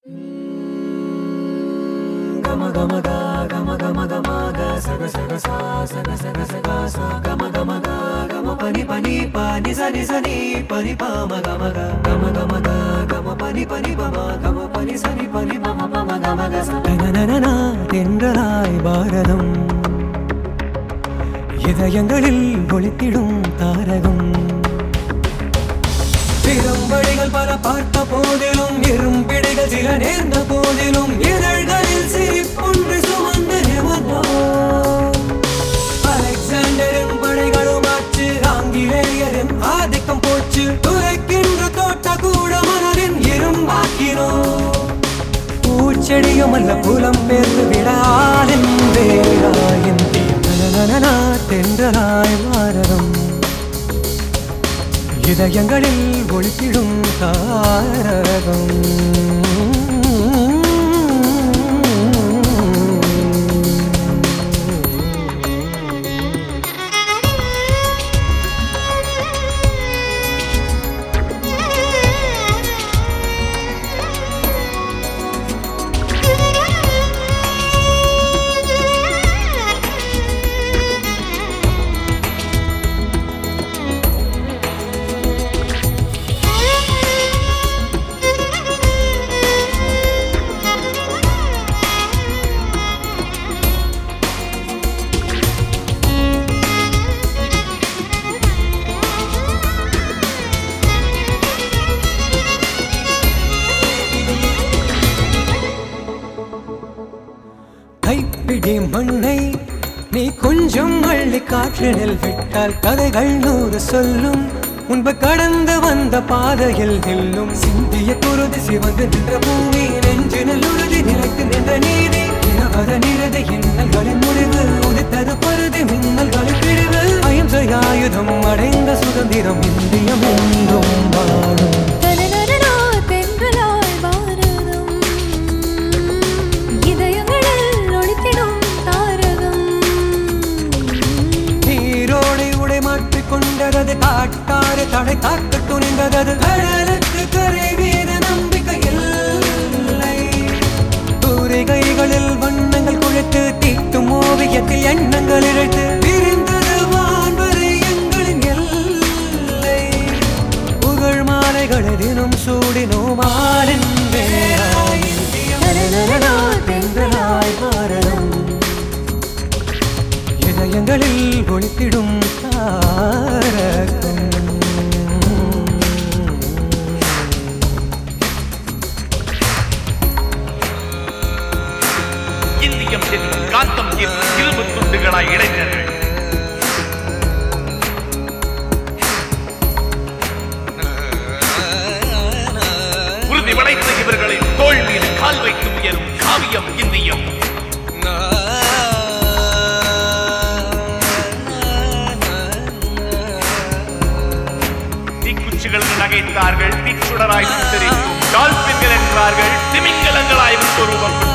గమ గమ గ గమ గమ గమ గ సగ సగ సా సగ సగ సగ సా గమ గమ గ గమ పని పని ప నిజ నిజ ని పని ప మ గమ గ గమ గమ గ గమ పని పని ప మ గమ పని స ని పని ప మ ప మ గమ గ స நனநனனா தென்றலாய் பாரதம் இதயங்களில் ஒளித்திடும் தாரகம் பெரும்படிகள் பல பார்த்த போதிலும் இரும்பிடிகள் சில நேர்ந்த போதிலும் இதழ்களில் சிரிப்பொன்று சுமந்து நிமிர்ந்தோம் அலெக்சாண்டரின் படைகளும் ஆச்சு ஆங்கிலேயரின் ஆதிக்கம் போச்சு துரைக்கின்ற தோட்ட கூட மனதின் இரும்பாக்கினோம் பூச்செடியும் அல்ல புலம் பேர்ந்து விடாலின் வேலாயின் தீர்த்தனா தென்றலாய் பாரதம் இதயங்களில் ஒளித்திடும் தாரகம் கைப்பிடி மண்ணை நீ கொஞ்சம் அள்ளி காற்றினில் விட்டால் கதைகள் நூறு சொல்லும் முன்பு கடந்து வந்த பாதையில் நில்லும் சிந்திய குருதி சிவந்து நின்ற பூமி நெஞ்சினில் உறுதி நிலைத்து நின்ற நீதி இனவர நிறதி இன்னல்களின் முடிவு உதித்தது பருதி மின்னல்களின் பிரிவு அயம் ஆயுதம் அடைந்த சுதந்திரம் இந்தியம் என்றும் வாழும் தனனனனா தென்றலாய் பாரதம் இதயங்களில் ஒளித்திடும் தாரகம் நீரோடை உடை மாற்றிக் கொண்டது காட்டாறு தடை தாக்க துணிந்தது கடலுக்கு கரை மீது நம்பிக்கை இல்லை தூரிகைகளில் வண்ணங்கள் குழைத்து தீட்டும் ஓவியத்தில் எண்ணங்கள் இழைத்து விரிந்தது வான்வரை எங்களின் எல்லை புகழ் மாலைகளை தினம் சூடினோம் ஆளின் வேலாயின் தனனனனா தென்றலாய் பாரதம் இதயங்களில் ஒளித்திடும் தாரகம் இந்தியம் என்னும் காந்தம் என்னும் இரும்பு துண்டுகளாய் இளைஞர்கள் உறுதி வளைத்த இவர்களின் தோள் மீது கால் வைத்து உயரும் காவியம் இந்தியம் தீக்குச்சிகள் நகைத்தார்கள் தீச்சுடராய் சித்தரிக்கும் டால்பின்கள் என்றார்கள் திமிங்கலங்களாய் விஸ்வரூபம்